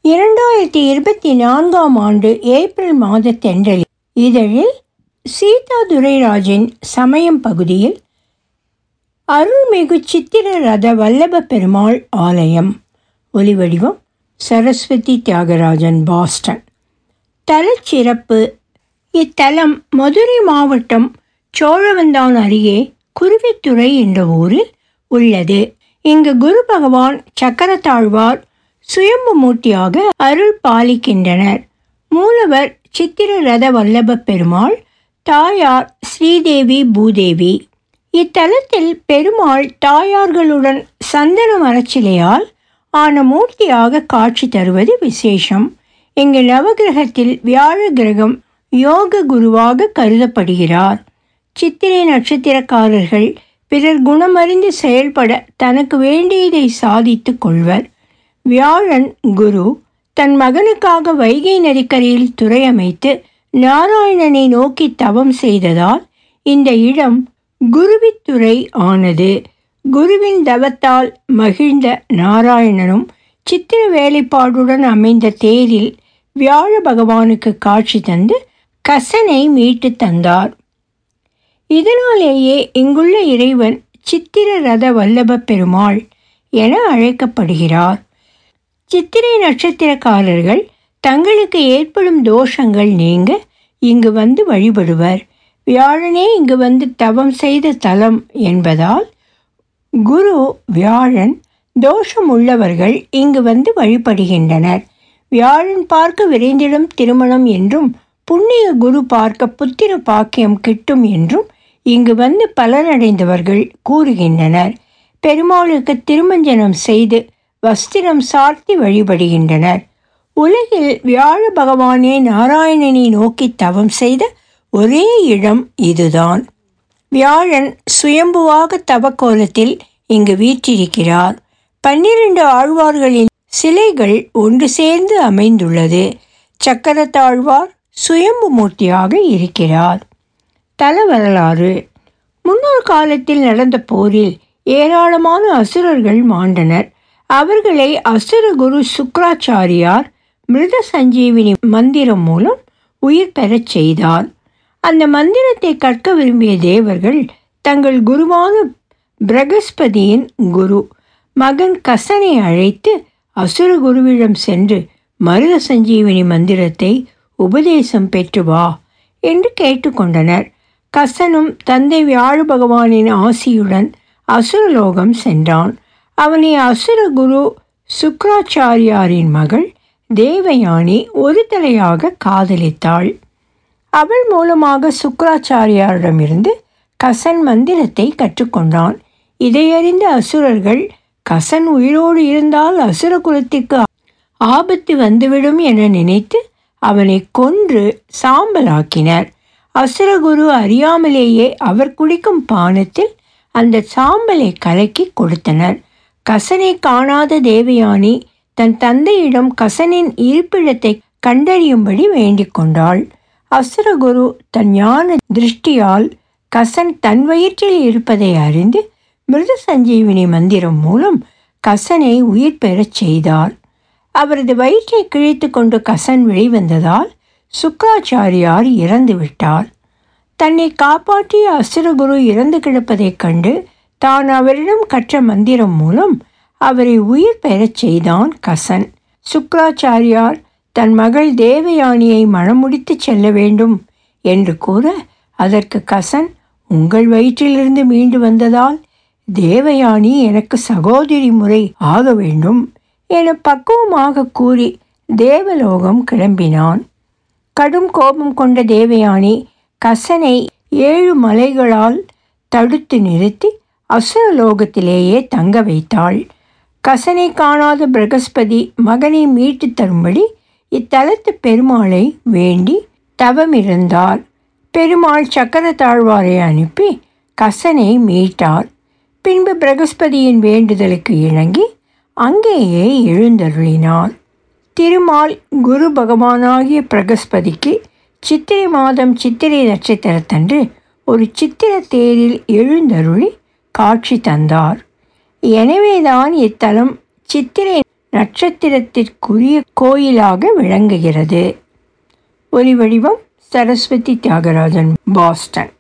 இரண்டாயிரத்தி இருபத்தி நான்காம் ஆண்டு ஏப்ரல் மாத தென்றலில் இதழில் சீதா துரைராஜின் சமயம் பகுதியில் அருள்மிகு சித்திர ரத வல்லப பெருமாள் ஆலயம் ஒலிவடிவம் சரஸ்வதி தியாகராஜன் பாஸ்டன் தலச்சிறப்பு இத்தலம் மதுரை மாவட்டம் சோழவந்தான் அருகே குருவித்துறை என்ற ஊரில் உள்ளது இங்கு குரு பகவான் சக்கரத்தாழ்வார் சுயம்பு மூர்த்தியாக அருள் பாலிக்கின்றனர் மூலவர் சித்திர ரத வல்லப பெருமாள் தாயார் ஸ்ரீதேவி பூதேவி இத்தலத்தில் பெருமாள் தாயார்களுடன் சந்தன மரச்சிலையால் ஆன மூர்த்தியாக காட்சி தருவது விசேஷம் இங்கு நவகிரகத்தில் வியாழ கிரகம் யோக குருவாக கருதப்படுகிறார் சித்திரை நட்சத்திரக்காரர்கள் பிறர் குணமறிந்து செயல்பட தனக்கு வேண்டியதை சாதித்து கொள்வர் வியாழன் குரு தன் மகனுக்காக வைகை நதிக்கரையில் துறை அமைத்து நாராயணனை நோக்கி தவம் செய்ததால் இந்த இடம் குருவித்துறை ஆனது குருவின் தவத்தால் மகிழ்ந்த நாராயணனும் சித்திர வேலைப்பாடுடன் அமைந்த தேரில் வியாழ பகவானுக்கு காட்சி தந்து கசனை மீட்டு தந்தார் இதனாலேயே இங்குள்ள இறைவன் சித்திர ரத வல்லப பெருமாள் என அழைக்கப்படுகிறார் சித்திரை நட்சத்திரக்காரர்கள் தங்களுக்கு ஏற்படும் தோஷங்கள் நீங்க இங்கு வந்து வழிபடுவர் வியாழனே இங்கு வந்து தவம் செய்த தலம் என்பதால் குரு வியாழன் தோஷம் உள்ளவர்கள் இங்கு வந்து வழிபடுகின்றனர் வியாழன் பார்க்க விரைந்திடும் திருமணம் என்றும் புண்ணிய குரு பார்க்க புத்திர பாக்கியம் கிட்டும் என்றும் இங்கு வந்து பலனடைந்தவர்கள் கூறுகின்றனர் பெருமாளுக்கு திருமஞ்சனம் செய்து வஸ்திரம் சார்த்தி வழிபடுகின்றனர் உலகில் வியாழ பகவானே நாராயணனை நோக்கி தவம் செய்த ஒரே இடம் இதுதான் வியாழன் சுயம்புவாக தவக்கோலத்தில் இங்கு வீற்றிருக்கிறார் பன்னிரண்டு ஆழ்வார்களின் சிலைகள் ஒன்று சேர்ந்து அமைந்துள்ளது சக்கரத்தாழ்வார் சுயம்பு மூர்த்தியாக இருக்கிறார் தல வரலாறு முன்னொரு காலத்தில் நடந்த போரில் ஏராளமான அசுரர்கள் மாண்டனர் அவர்களை அசுர குரு சுக்ராச்சாரியார் மிருத சஞ்சீவினி மந்திரம் மூலம் உயிர் பெறச் செய்தார் அந்த மந்திரத்தை கற்க விரும்பிய தேவர்கள் தங்கள் குருவான பிரகஸ்பதியின் குரு மகன் கசனை அழைத்து அசுர குருவிடம் சென்று மருத சஞ்சீவினி மந்திரத்தை உபதேசம் பெற்று வா என்று கேட்டுக்கொண்டனர் கசனும் தந்தை வியாழ பகவானின் ஆசியுடன் அசுரலோகம் சென்றான் அவனை அசுர குரு சுக்ராச்சாரியாரின் மகள் தேவயானி ஒரு தலையாக காதலித்தாள் அவள் மூலமாக சுக்ராச்சாரியாரிடமிருந்து கசன் மந்திரத்தை கற்றுக்கொண்டான் இதையறிந்த அசுரர்கள் கசன் உயிரோடு இருந்தால் அசுர குலத்திற்கு ஆபத்து வந்துவிடும் என நினைத்து அவனை கொன்று சாம்பலாக்கினர் அசுரகுரு அறியாமலேயே அவர் குடிக்கும் பானத்தில் அந்த சாம்பலை கலக்கி கொடுத்தனர் கசனை காணாத தேவயானி தன் தந்தையிடம் கசனின் இருப்பிடத்தை கண்டறியும்படி வேண்டிக் கொண்டாள் அசுரகுரு தன் ஞான திருஷ்டியால் கசன் தன் வயிற்றில் இருப்பதை அறிந்து மிருத சஞ்சீவினி மந்திரம் மூலம் கசனை உயிர் பெறச் செய்தார் அவரது வயிற்றை கிழித்து கொண்டு கசன் வெளிவந்ததால் சுக்ராச்சாரியார் இறந்து விட்டார் தன்னை காப்பாற்றிய அசுரகுரு இறந்து கிடப்பதைக் கண்டு தான் அவரிடம் கற்ற மந்திரம் மூலம் அவரை உயிர் பெறச் செய்தான் கசன் சுக்ராச்சாரியார் தன் மகள் தேவயானியை மணமுடித்து செல்ல வேண்டும் என்று கூற அதற்கு கசன் உங்கள் வயிற்றிலிருந்து மீண்டு வந்ததால் தேவயானி எனக்கு சகோதரி முறை ஆக வேண்டும் என பக்குவமாக கூறி தேவலோகம் கிளம்பினான் கடும் கோபம் கொண்ட தேவயானி கசனை ஏழு மலைகளால் தடுத்து நிறுத்தி அசுரலோகத்திலேயே தங்க வைத்தாள் கசனை காணாத பிரகஸ்பதி மகனை மீட்டு தரும்படி இத்தலத்து பெருமாளை வேண்டி தவமிருந்தார் பெருமாள் சக்கரத்தாழ்வாரை அனுப்பி கசனை மீட்டார் பின்பு பிரகஸ்பதியின் வேண்டுதலுக்கு இணங்கி அங்கேயே எழுந்தருளினார் திருமால் குரு பகவானாகிய பிரகஸ்பதிக்கு சித்திரை மாதம் சித்திரை நட்சத்திரத்தன்று ஒரு சித்திர தேரில் எழுந்தருளி காட்சி தந்தார் எனவேதான் இத்தலம் சித்திரை நட்சத்திரத்திற்குரிய கோயிலாக விளங்குகிறது ஒலி வடிவம் சரஸ்வதி தியாகராஜன் பாஸ்டன்